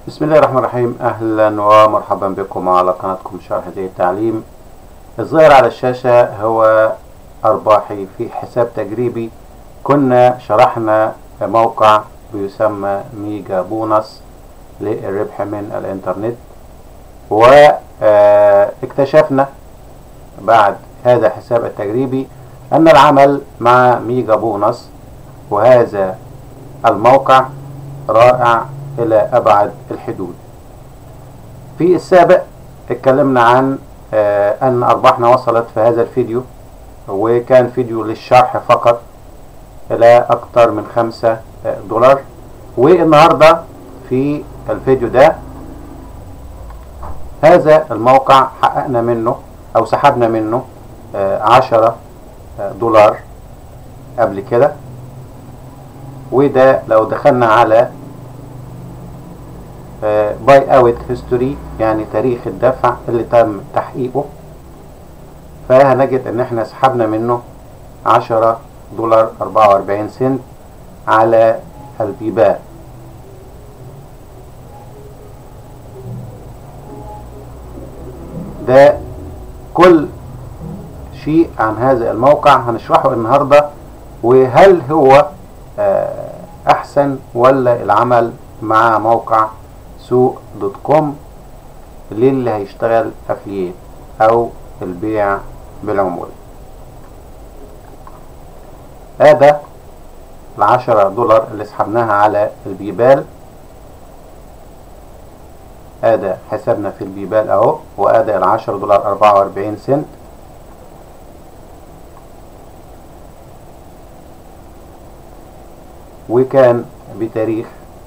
بسم الله الرحمن الرحيم اهلا ومرحبا بكم على قناتكم شرح زي التعليم الظاهر على الشاشة هو ارباحي في حساب تجريبي كنا شرحنا موقع بيسمى ميجا بونص للربح من الانترنت واكتشفنا بعد هذا الحساب التجريبي ان العمل مع ميجا بونص وهذا الموقع رائع الى ابعد الحدود في السابق اتكلمنا عن آه ان ارباحنا وصلت في هذا الفيديو وكان فيديو للشرح فقط الى اكتر من خمسة دولار والنهاردة في الفيديو ده هذا الموقع حققنا منه او سحبنا منه آه عشرة دولار قبل كده وده لو دخلنا على باي اوت هيستوري يعني تاريخ الدفع اللي تم تحقيقه فهنجد ان احنا سحبنا منه عشرة دولار اربعة واربعين سنت على البيبال ده كل شيء عن هذا الموقع هنشرحه النهاردة وهل هو احسن ولا العمل مع موقع سوق دوت كوم للي هيشتغل افلييت او البيع بالعمولة هذا العشرة دولار اللي سحبناها على البيبال هذا حسابنا في البيبال اهو وادى العشرة دولار اربعة واربعين سنت وكان بتاريخ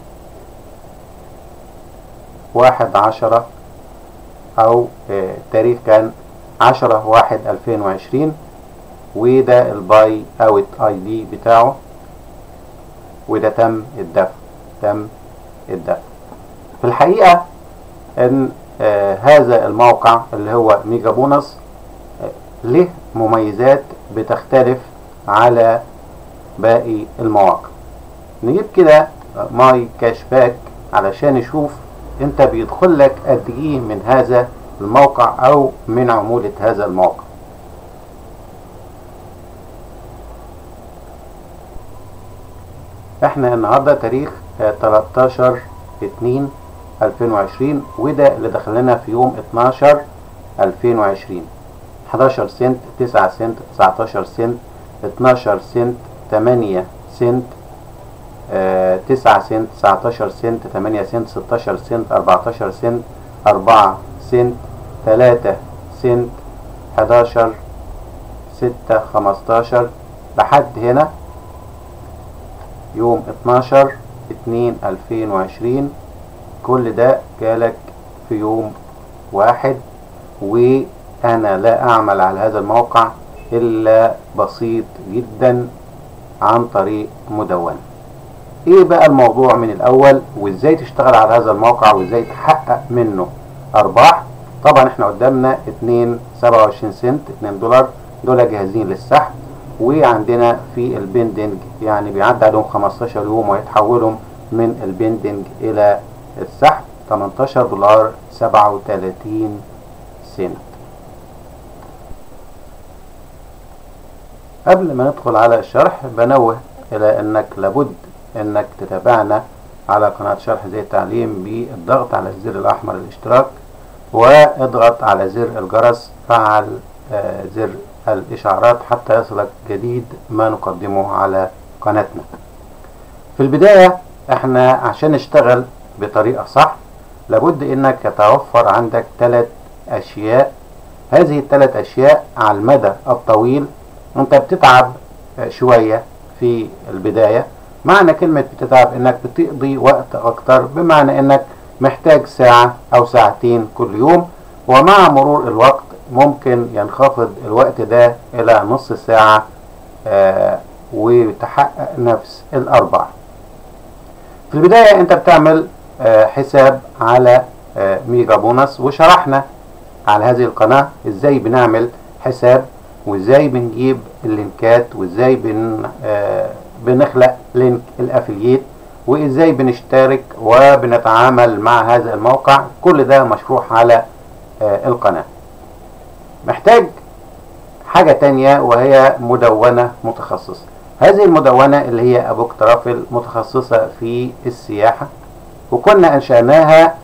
واحد عشرة او اه تاريخ كان عشرة واحد الفين وعشرين وده الباي اوت اي دي بتاعه وده تم الدفع تم الدفع في الحقيقة ان اه هذا الموقع اللي هو ميجا بونص اه له مميزات بتختلف على باقي المواقع نجيب كده ماي كاش باك علشان نشوف انت بيدخل لك قد ايه من هذا الموقع او من عمولة هذا الموقع احنا النهاردة تاريخ 13 2 2020 وده اللي دخلنا في يوم 12 2020 11 سنت 9 سنت 19 سنت 12 سنت 8 سنت آه تسعة سنت تسعتاشر سنت تمانية سنت ستاشر سنت أربعتاشر سنت أربعة سنت تلاتة سنت حداشر ستة خمستاشر لحد هنا يوم اتناشر اتنين ألفين وعشرين كل ده جالك في يوم واحد وأنا لا أعمل على هذا الموقع إلا بسيط جدا عن طريق مدونة ايه بقى الموضوع من الاول وازاي تشتغل على هذا الموقع وازاي تحقق منه ارباح طبعا احنا قدامنا 2 27 سنت 2 دولار دول جاهزين للسحب وعندنا في البندنج يعني بيعدي عليهم 15 يوم ويتحولوا من البندنج الى السحب 18 دولار 37 سنت قبل ما ندخل على الشرح بنوه الى انك لابد انك تتابعنا على قناة شرح زي التعليم بالضغط على الزر الاحمر الاشتراك واضغط على زر الجرس فعل آه زر الاشعارات حتى يصلك جديد ما نقدمه على قناتنا في البداية احنا عشان نشتغل بطريقة صح لابد انك يتوفر عندك ثلاث اشياء هذه الثلاث اشياء على المدى الطويل انت بتتعب شوية في البداية معنى كلمة بتتعب انك بتقضي وقت اكتر بمعنى انك محتاج ساعة او ساعتين كل يوم ومع مرور الوقت ممكن ينخفض الوقت ده الى نص ساعة آه وتحقق نفس الارباح في البداية انت بتعمل آه حساب على آه ميجا بونص وشرحنا على هذه القناة ازاي بنعمل حساب وازاي بنجيب اللينكات وازاي بن آه بنخلق لينك الافلييت وازاي بنشترك وبنتعامل مع هذا الموقع كل ده مشروح على آه، القناة محتاج حاجة تانية وهي مدونة متخصصة هذه المدونة اللي هي أبوك ترافل متخصصة في السياحة وكنا أنشأناها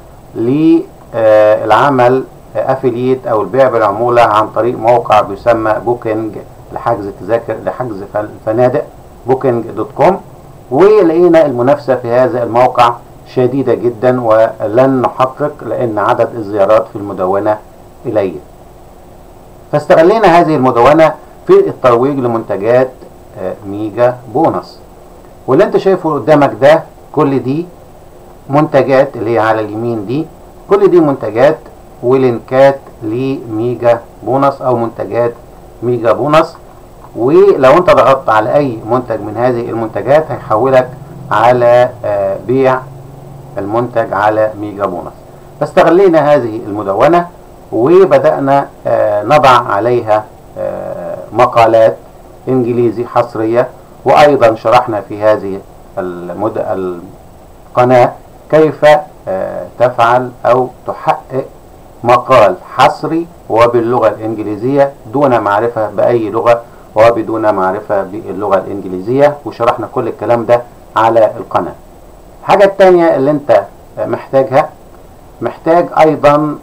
للعمل أفليت أو البيع بالعمولة عن طريق موقع بيسمى بوكينج لحجز تذاكر لحجز فنادق بوكينج دوت كوم ولقينا المنافسة في هذا الموقع شديدة جدا ولن نحقق لأن عدد الزيارات في المدونة قليل فاستغلينا هذه المدونة في الترويج لمنتجات آه، ميجا بونص واللي انت شايفه قدامك ده كل دي منتجات اللي هي على اليمين دي كل دي منتجات ولينكات لميجا بونص او منتجات ميجا بونص ولو انت ضغطت على اي منتج من هذه المنتجات هيحولك على آه، بيع المنتج على ميجا بونص فاستغلينا هذه المدونة وبدأنا آه، نضع عليها آه، مقالات انجليزي حصرية وايضا شرحنا في هذه المد... القناة كيف تفعل او تحقق مقال حصري وباللغة الانجليزية دون معرفة باي لغة وبدون معرفة باللغة الإنجليزية وشرحنا كل الكلام ده على القناة الحاجة التانية اللي انت محتاجها محتاج أيضا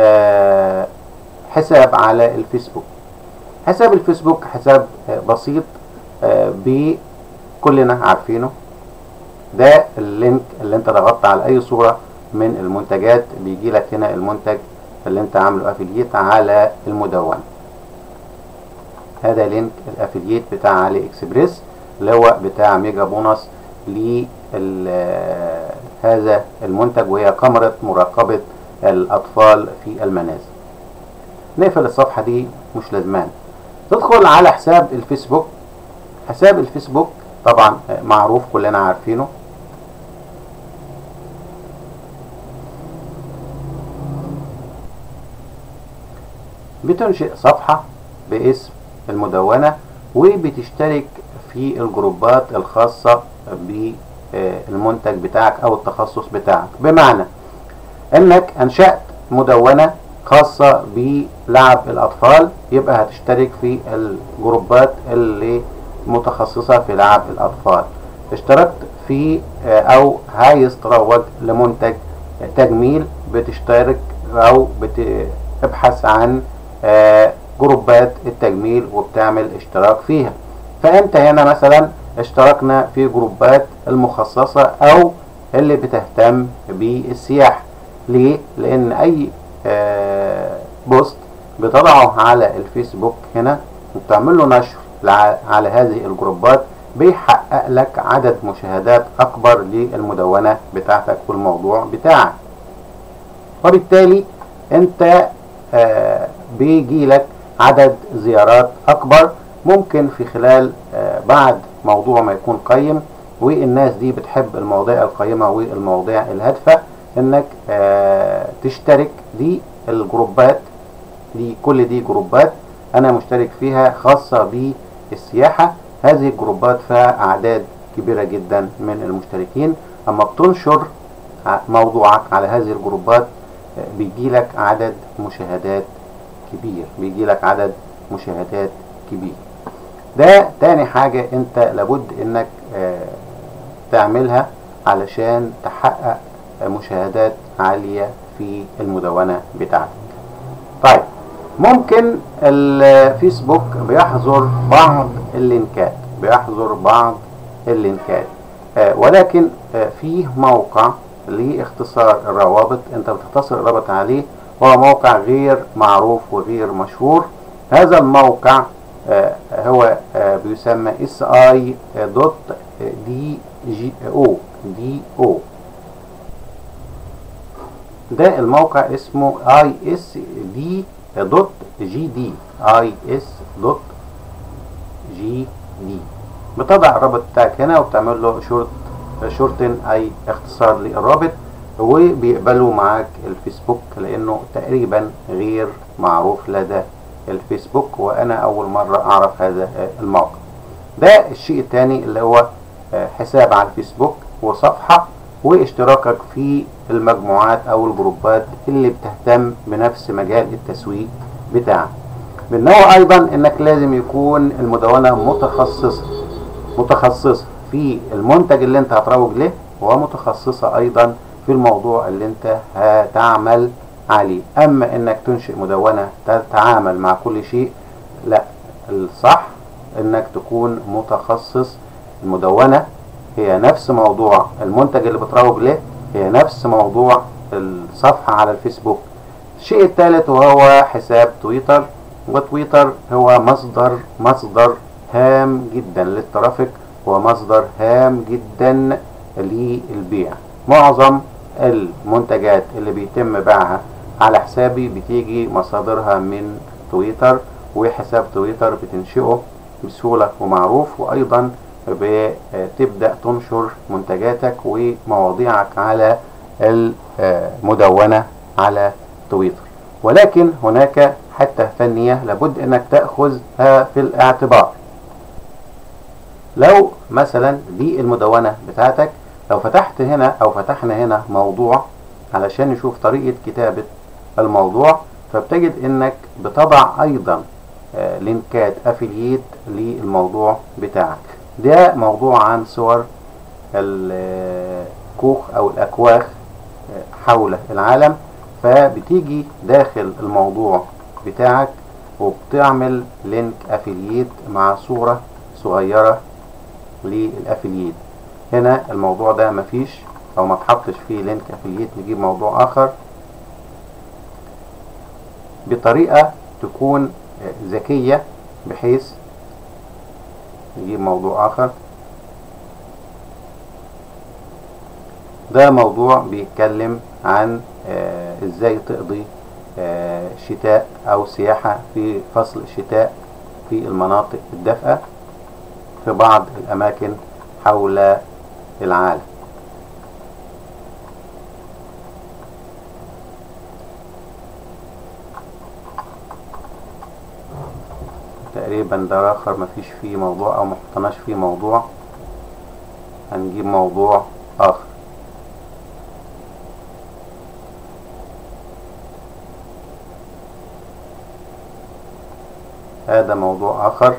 حساب على الفيسبوك حساب الفيسبوك حساب بسيط بكلنا عارفينه ده اللينك اللي انت ضغطت على اي صورة من المنتجات بيجي لك هنا المنتج اللي انت عامله افيليت على المدونة هذا لينك الافيليت بتاع علي اكسبريس اللي هو بتاع ميجا بونص لهذا المنتج وهي كاميرا مراقبة الأطفال في المنازل نقفل الصفحة دي مش لازمان تدخل على حساب الفيسبوك حساب الفيسبوك طبعا معروف كلنا عارفينه بتنشئ صفحة باسم المدونة وبتشترك في الجروبات الخاصة بالمنتج بتاعك او التخصص بتاعك بمعنى انك انشأت مدونة خاصة بلعب الاطفال يبقى هتشترك في الجروبات اللي متخصصة في لعب الاطفال اشتركت في او عايز تروج لمنتج تجميل بتشترك او بتبحث عن جروبات التجميل وبتعمل اشتراك فيها فانت هنا مثلا اشتركنا في جروبات المخصصة او اللي بتهتم بالسياحة ليه؟ لان اي آه بوست بتضعه على الفيسبوك هنا وبتعمل له نشر على هذه الجروبات بيحقق لك عدد مشاهدات اكبر للمدونة بتاعتك والموضوع بتاعك وبالتالي انت آه بيجي لك عدد زيارات اكبر ممكن في خلال آه بعد موضوع ما يكون قيم والناس دي بتحب المواضيع القيمة والمواضيع الهادفة انك آه تشترك دي الجروبات دي كل دي جروبات انا مشترك فيها خاصة بالسياحة هذه الجروبات فيها اعداد كبيرة جدا من المشتركين اما بتنشر موضوعك على هذه الجروبات بيجي لك عدد مشاهدات كبير بيجي لك عدد مشاهدات كبير ده تاني حاجة انت لابد انك اه تعملها علشان تحقق مشاهدات عالية في المدونة بتاعتك طيب ممكن الفيسبوك بيحظر بعض اللينكات بيحظر بعض اللينكات اه ولكن اه فيه موقع لاختصار الروابط انت بتختصر الرابط عليه هو موقع غير معروف وغير مشهور هذا الموقع آه هو آه بيسمى اس اي دوت دي جي او دي او ده الموقع اسمه اي اس دي دوت جي دي اي اس دوت جي دي بتضع الرابط بتاعك هنا وبتعمل له شورت شورتن اي اختصار للرابط وبيقبلوا معاك الفيسبوك لانه تقريبا غير معروف لدى الفيسبوك وانا اول مرة اعرف هذا الموقع ده الشيء الثاني اللي هو حساب على الفيسبوك وصفحة واشتراكك في المجموعات او الجروبات اللي بتهتم بنفس مجال التسويق بتاعك بالنوع ايضا انك لازم يكون المدونة متخصصة متخصصة في المنتج اللي انت هتروج له ومتخصصة ايضا في الموضوع اللي انت هتعمل عليه اما انك تنشئ مدونة تتعامل مع كل شيء لا الصح انك تكون متخصص المدونة هي نفس موضوع المنتج اللي بتروج له هي نفس موضوع الصفحة على الفيسبوك الشيء الثالث وهو حساب تويتر وتويتر هو مصدر مصدر هام جدا للترافيك ومصدر هام جدا للبيع معظم المنتجات اللي بيتم بيعها على حسابي بتيجي مصادرها من تويتر وحساب تويتر بتنشئه بسهولة ومعروف وأيضا بتبدأ تنشر منتجاتك ومواضيعك على المدونة على تويتر ولكن هناك حتى فنية لابد انك تأخذها في الاعتبار لو مثلا دي المدونة بتاعتك لو فتحت هنا او فتحنا هنا موضوع علشان نشوف طريقة كتابة الموضوع فبتجد انك بتضع ايضا لينكات افيليت للموضوع بتاعك ده موضوع عن صور الكوخ او الاكواخ حول العالم فبتيجي داخل الموضوع بتاعك وبتعمل لينك افيليت مع صورة صغيرة للافيليت هنا الموضوع ده مفيش او ما تحطش فيه لينك افيليت نجيب موضوع اخر بطريقة تكون ذكية بحيث نجيب موضوع اخر ده موضوع بيتكلم عن آه ازاي تقضي آه شتاء او سياحة في فصل الشتاء في المناطق الدافئة في بعض الاماكن حول العالم تقريبا ده اخر مفيش فيه موضوع او محطناش فيه موضوع هنجيب موضوع اخر هذا موضوع اخر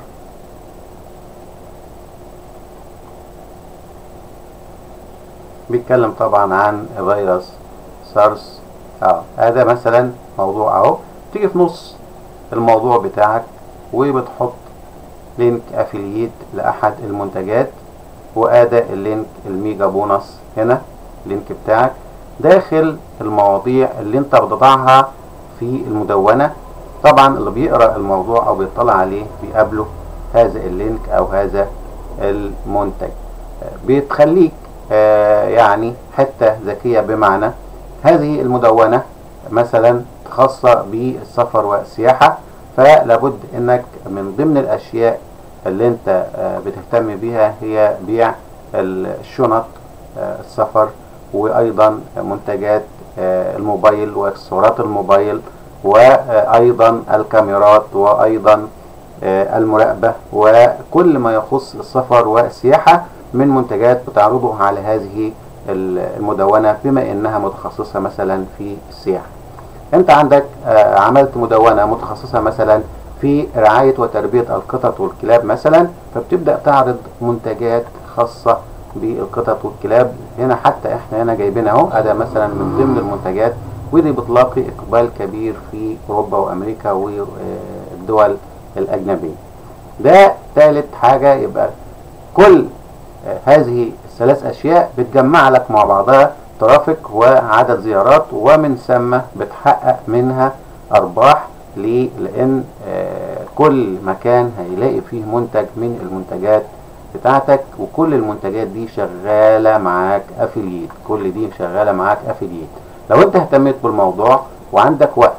بيتكلم طبعا عن فيروس سارس اه هذا مثلا موضوع اهو تيجي في نص الموضوع بتاعك وبتحط لينك افيليت لاحد المنتجات واداء اللينك الميجا بونص هنا اللينك بتاعك داخل المواضيع اللي انت بتضعها في المدونة طبعا اللي بيقرأ الموضوع او بيطلع عليه بيقابله هذا اللينك او هذا المنتج بتخليك آه يعني حتة ذكية بمعنى هذه المدونة مثلا خاصة بالسفر والسياحة فلابد انك من ضمن الاشياء اللي انت آه بتهتم بيها هي بيع الشنط آه السفر وايضا منتجات الموبايل واكسسوارات الموبايل وايضا الكاميرات وايضا المراقبة وكل ما يخص السفر والسياحة من منتجات بتعرضه على هذه المدونة بما انها متخصصة مثلا في السياحة انت عندك عملت مدونة متخصصة مثلا في رعاية وتربية القطط والكلاب مثلا فبتبدأ تعرض منتجات خاصة بالقطط والكلاب هنا حتى احنا هنا جايبين اهو هذا مثلا من ضمن المنتجات ودي بتلاقي اقبال كبير في اوروبا وامريكا والدول الاجنبية ده ثالث حاجة يبقى كل هذه الثلاث اشياء بتجمع لك مع بعضها ترافيك وعدد زيارات ومن ثم بتحقق منها ارباح ليه لان كل مكان هيلاقي فيه منتج من المنتجات بتاعتك وكل المنتجات دي شغالة معاك افيليت كل دي شغالة معاك افيليت لو انت اهتميت بالموضوع وعندك وقت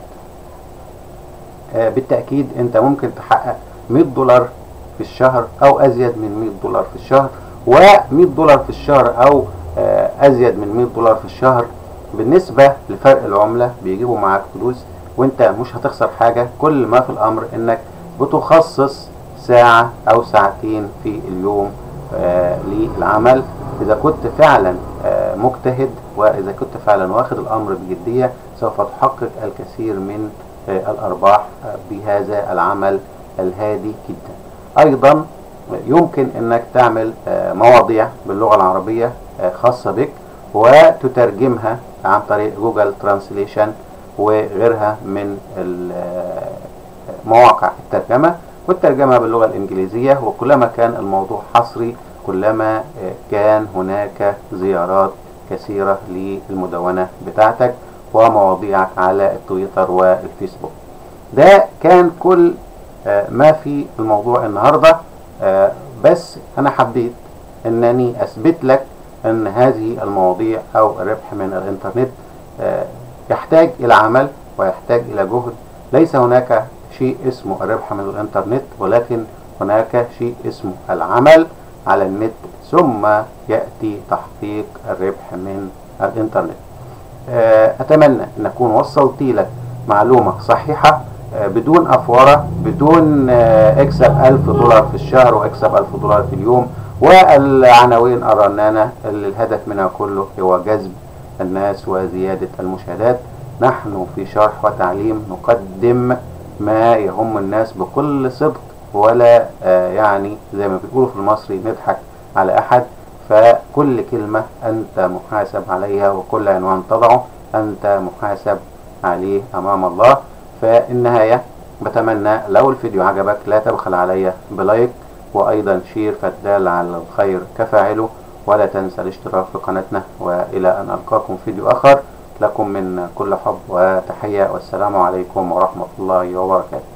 بالتأكيد انت ممكن تحقق 100 دولار في الشهر او ازيد من 100 دولار في الشهر و100 دولار في الشهر او ازيد من 100 دولار في الشهر بالنسبة لفرق العملة بيجيبوا معاك فلوس وانت مش هتخسر حاجة كل ما في الامر انك بتخصص ساعة او ساعتين في اليوم للعمل إذا كنت فعلا مجتهد وإذا كنت فعلا واخد الأمر بجدية سوف تحقق الكثير من الأرباح بهذا العمل الهادي جدا أيضا يمكن أنك تعمل مواضيع باللغة العربية خاصة بك وتترجمها عن طريق جوجل ترانسليشن وغيرها من مواقع الترجمة والترجمة باللغة الإنجليزية وكلما كان الموضوع حصري كلما كان هناك زيارات كثيرة للمدونة بتاعتك ومواضيعك على التويتر والفيسبوك ده كان كل ما في الموضوع النهاردة بس أنا حبيت أنني أثبت لك أن هذه المواضيع أو الربح من الإنترنت يحتاج إلى عمل ويحتاج إلى جهد ليس هناك شيء اسمه الربح من الإنترنت ولكن هناك شيء اسمه العمل على النت ثم يأتي تحقيق الربح من الإنترنت أتمنى أن أكون وصلت لك معلومة صحيحة بدون أفورة بدون اكسب ألف دولار في الشهر واكسب ألف دولار في اليوم والعناوين الرنانة اللي الهدف منها كله هو جذب الناس وزيادة المشاهدات نحن في شرح وتعليم نقدم ما يهم الناس بكل صدق ولا يعني زي ما بيقولوا في المصري نضحك على أحد فكل كلمة أنت محاسب عليها وكل عنوان تضعه أنت محاسب عليه أمام الله في النهاية بتمنى لو الفيديو عجبك لا تبخل عليا بلايك وأيضا شير فالدال على الخير كفاعله ولا تنسى الاشتراك في قناتنا وإلى أن ألقاكم فيديو آخر لكم من كل حب وتحية والسلام عليكم ورحمة الله وبركاته